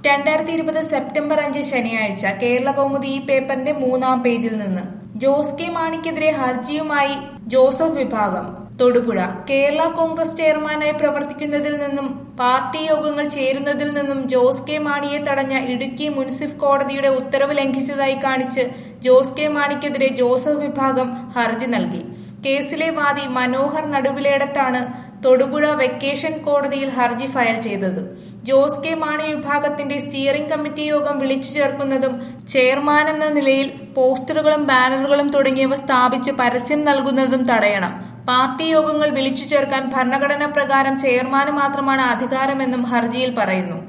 രണ്ടായിരത്തി ഇരുപത് സെപ്റ്റംബർ അഞ്ച് ശനിയാഴ്ച കേരള കൗമുദി ഈ പേപ്പറിന്റെ മൂന്നാം പേജിൽ നിന്ന് ജോസ് കെ മാണിക്കെതിരെ ഹർജിയുമായി ജോസഫ് വിഭാഗം തൊടുപുഴ കേരള കോൺഗ്രസ് ചെയർമാനായി പ്രവർത്തിക്കുന്നതിൽ നിന്നും പാർട്ടി യോഗങ്ങൾ ചേരുന്നതിൽ നിന്നും ജോസ് കെ മാണിയെ തടഞ്ഞ ഇടുക്കി മുൻസിഫ് കോടതിയുടെ ഉത്തരവ് ലംഘിച്ചതായി കാണിച്ച് ജോസ് കെ മാണിക്കെതിരെ ജോസഫ് വിഭാഗം ഹർജി നൽകി കേസിലെ വാദി മനോഹർ നടുവിലേടത്താണ് തൊടുപുഴ വെക്കേഷൻ കോടതിയിൽ ഹർജി ഫയൽ ചെയ്തത് ജോസ് കെ മാണി വിഭാഗത്തിന്റെ സ്റ്റിയറിംഗ് കമ്മിറ്റി യോഗം വിളിച്ചു ചേർക്കുന്നതും ചെയർമാൻ എന്ന നിലയിൽ പോസ്റ്ററുകളും ബാനറുകളും തുടങ്ങിയവ സ്ഥാപിച്ച് പരസ്യം നൽകുന്നതും തടയണം പാർട്ടി യോഗങ്ങൾ വിളിച്ചു ചേർക്കാൻ ഭരണഘടന പ്രകാരം ചെയർമാന് മാത്രമാണ് അധികാരമെന്നും ഹർജിയിൽ പറയുന്നു